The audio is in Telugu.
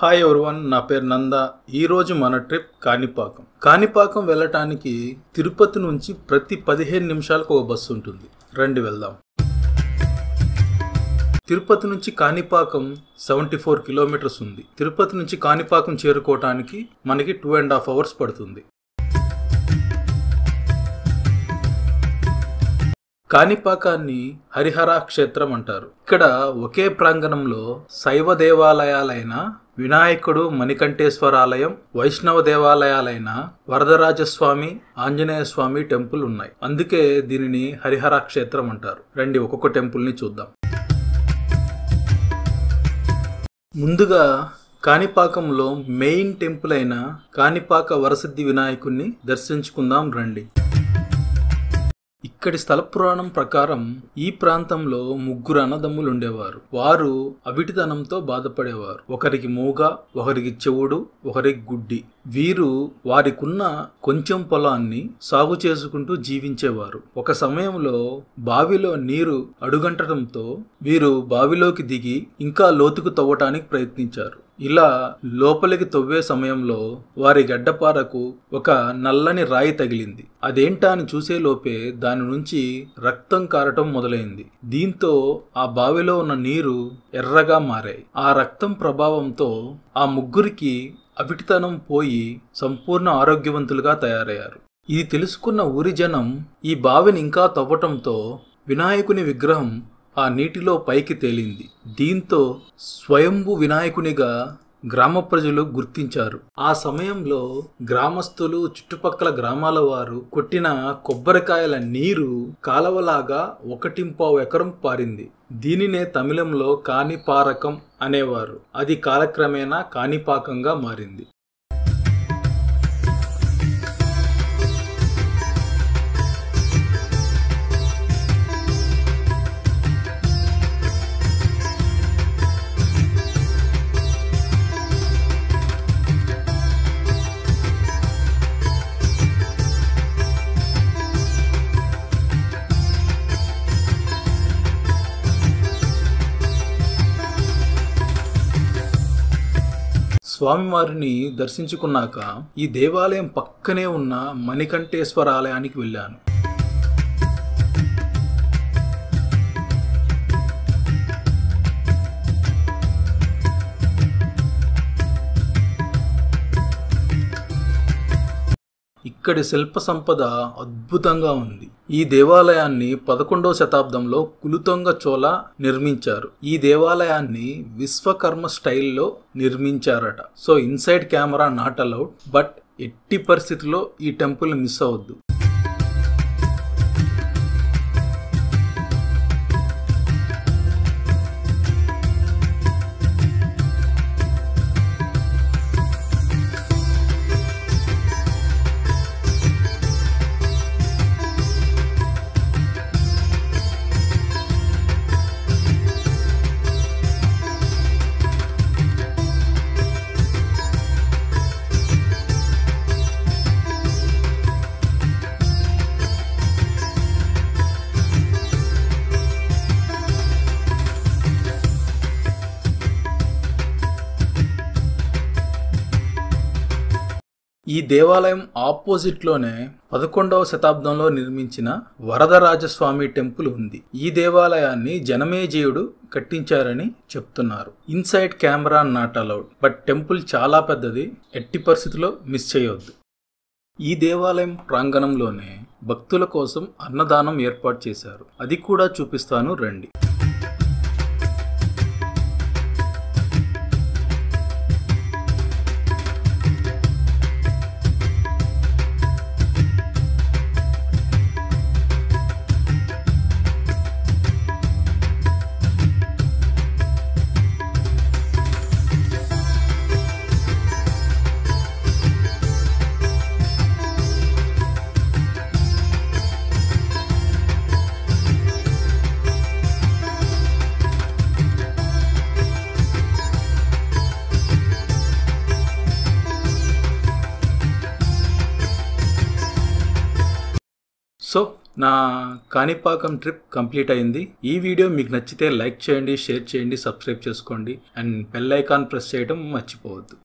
హాయ్ ఎవరివన్ నా పేరు నంద ఈరోజు మన ట్రిప్ కాణిపాకం కాణిపాకం వెళ్ళటానికి తిరుపతి నుంచి ప్రతి పదిహేను నిమిషాలకు ఒక బస్సు ఉంటుంది రండి వెళ్దాం తిరుపతి నుంచి కాణిపాకం సెవెంటీ ఫోర్ కిలోమీటర్స్ ఉంది తిరుపతి నుంచి కాణిపాకం చేరుకోవటానికి మనకి టూ అండ్ హాఫ్ అవర్స్ పడుతుంది కాణిపాకాన్ని హరిహర క్షేత్రం అంటారు ఇక్కడ ఒకే ప్రాంగణంలో శైవ దేవాలయాలైన వినాయకుడు మణికంఠేశ్వర ఆలయం వైష్ణవ దేవాలయాలైన వరదరాజస్వామి ఆంజనేయ స్వామి టెంపుల్ ఉన్నాయి అందుకే దీనిని హరిహర క్షేత్రం అంటారు రండి ఒక్కొక్క టెంపుల్ ని చూద్దాం ముందుగా కాణిపాకంలో మెయిన్ టెంపుల్ అయిన కాణిపాక వరసిద్ధి వినాయకుణ్ణి దర్శించుకుందాం రండి ఇక్కడి స్థల పురాణం ప్రకారం ఈ ప్రాంతంలో ముగ్గురు అన్నదమ్ములు ఉండేవారు వారు అవిటితనంతో బాధపడేవారు ఒకరికి మూగ ఒకరికి చెవుడు ఒకరికి గుడ్డి వీరు వారికున్న కొంచెం పొలాన్ని సాగు చేసుకుంటూ జీవించేవారు ఒక సమయంలో బావిలో నీరు అడుగంటడంతో వీరు బావిలోకి దిగి ఇంకా లోతుకు తవ్వటానికి ప్రయత్నించారు ఇలా లోపలికి తవ్వే సమయంలో వారి గడ్డపారకు ఒక నల్లని రాయి తగిలింది అదేంటా అని చూసేలోపే దాని నుంచి రక్తం కారటం మొదలైంది దీంతో ఆ బావిలో ఉన్న నీరు ఎర్రగా మారాయి ఆ రక్తం ప్రభావంతో ఆ ముగ్గురికి అవిటితనం పోయి సంపూర్ణ ఆరోగ్యవంతులుగా తయారయ్యారు ఇది తెలుసుకున్న ఊరి జనం ఈ బావిని ఇంకా తవ్వటంతో వినాయకుని విగ్రహం ఆ నీటిలో పైకి తేలింది దీంతో స్వయంభు వినాయకునిగా గ్రామ ప్రజలు గుర్తించారు ఆ సమయంలో గ్రామస్తులు చుట్టుపక్కల గ్రామాల వారు కొట్టిన కొబ్బరికాయల నీరు కాలవలాగా ఒకటింపావు ఎకరం పారింది దీనినే తమిళంలో కాణిపారకం అనేవారు అది కాలక్రమేణా కాణిపాకంగా మారింది స్వామివారిని దర్శించుకున్నాక ఈ దేవాలయం పక్కనే ఉన్న మణికంఠేశ్వర ఆలయానికి వెళ్ళాను ఇక్కడి శిల్ప సంపద అద్భుతంగా ఉంది ఈ దేవాలయాన్ని పదకొండవ శతాబ్దంలో కులుతొంగ చోళ నిర్మించారు ఈ దేవాలయాన్ని విశ్వకర్మ స్టైల్లో నిర్మించారట so inside camera not allowed but ఎట్టి పరిస్థితిలో ఈ టెంపుల్ మిస్ అవ్వద్దు ఈ దేవాలయం ఆపోజిట్లోనే పదకొండవ శతాబ్దంలో నిర్మించిన వరదరాజస్వామి టెంపుల్ ఉంది ఈ దేవాలయాన్ని జనమేజయుడు కట్టించారని చెప్తున్నారు inside camera not allowed but temple చాలా పెద్దది ఎట్టి పరిస్థితిలో మిస్ చేయవద్దు ఈ దేవాలయం ప్రాంగణంలోనే భక్తుల కోసం అన్నదానం ఏర్పాటు చేశారు అది కూడా చూపిస్తాను రండి సో నా కాణిపాకం ట్రిప్ కంప్లీట్ అయింది ఈ వీడియో మీకు నచ్చితే లైక్ చేయండి షేర్ చేయండి సబ్స్క్రైబ్ చేసుకోండి అండ్ బెల్ ఐకాన్ ప్రెస్ చేయడం మర్చిపోవద్దు